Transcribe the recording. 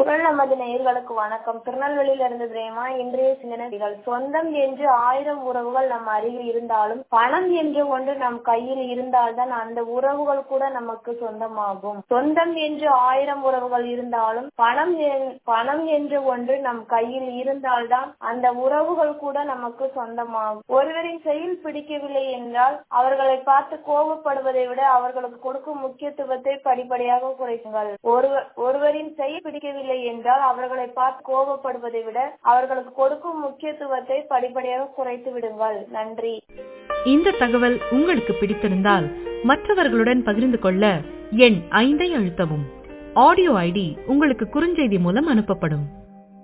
குரல் நமது நேயர்களுக்கு வணக்கம் திருநெல்வேலியில இருந்து பிரேமா இன்றைய சிந்தனைகள் சொந்தம் என்று ஆயிரம் உறவுகள் நம் அருகில் இருந்தாலும் பணம் என்று ஒன்று நம் கையில் இருந்தால்தான் அந்த உறவுகள் கூட நமக்கு சொந்தமாகும் சொந்தம் என்று ஆயிரம் உறவுகள் இருந்தாலும் பணம் என்- பணம் என்று ஒன்று நம் கையில் இருந்தால்தான் அந்த உறவுகள் கூட நமக்கு சொந்தமாகும் ஒருவரின் செயல் பிடிக்கவில்லை என்றால் அவர்களை பார்த்து கோபப்படுவதை விட அவர்களுக்கு கொடுக்கும் முக்கியத்துவத்தை படிப்படியாக குறைக்குங்கள் ஒருவர் ஒருவரின் செயல் பிடிக்கவில்லை என்றால் அவர்களை பார்த்து கோபப்படுவதை விட அவர்களுக்கு கொடுக்கும் முக்கியத்துவத்தை படிப்படியாக குறைத்து விடுங்கள் நன்றி இந்த தகவல் உங்களுக்கு பிடித்திருந்தால் மற்றவர்களுடன் பகிர்ந்து கொள்ள எண் ஐந்தை அழுத்தவும் ஆடியோ ஐடி உங்களுக்கு குறுஞ்செய்தி மூலம் அனுப்பப்படும்